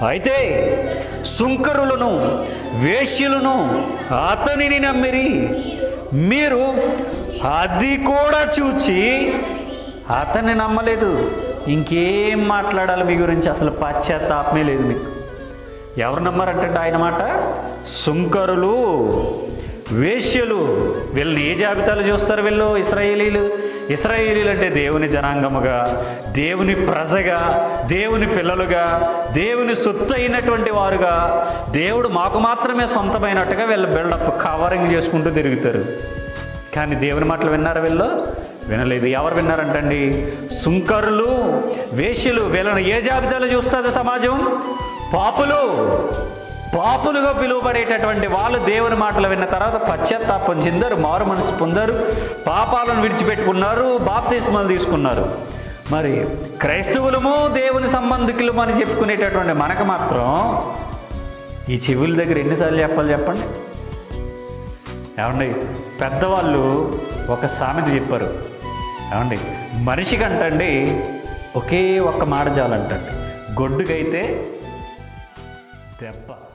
అయితే సుంకరులను వేశ్యలను అతనిని నమ్మిరి మీరు అది కూడా చూచి అతన్ని నమ్మలేదు ఇంకేం మాట్లాడాలి మీ గురించి అసలు పశ్చాత్తాపమే లేదు మీకు ఎవరు నమ్మారంటే ఆయన మాట సుంకరులు వేశ్యలు వీళ్ళని ఏ జాబితాలు చూస్తారు వీళ్ళు ఇస్రాయేలీలు ఇస్రాయేలీలు అంటే దేవుని జనాంగముగా దేవుని ప్రజగా దేవుని పిల్లలుగా దేవుని సొత్తు అయినటువంటి వారుగా దేవుడు మాకు మాత్రమే సొంతమైనట్టుగా వీళ్ళు బిల్డప్ కవరింగ్ చేసుకుంటూ తిరుగుతారు కానీ దేవుని మాటలు విన్నారా వీళ్ళు వినలేదు ఎవరు విన్నారంటండి సుంకరులు వేశ్యలు వీళ్ళని ఏ జాబితాలో చూస్తుంది సమాజం పాపులు పాపులుగా పిలువబడేటటువంటి వాళ్ళు దేవుని మాటలు విన్న తర్వాత పశ్చాత్తాపం చెందారు మారు మనసు పొందారు పాపాలను విడిచిపెట్టుకున్నారు బాప్తిస్మాలు తీసుకున్నారు మరి క్రైస్తవులము దేవుని సంబంధికులము అని చెప్పుకునేటటువంటి మనకు మాత్రం ఈ చెవుల దగ్గర ఎన్నిసార్లు చెప్పాలి చెప్పండి ఏమండి పెద్దవాళ్ళు ఒక సామెత చెప్పారు ఏమండి మనిషికంటండి ఒకే ఒక్క మాట చాలంటండి గొడ్డుకైతే దెబ్బ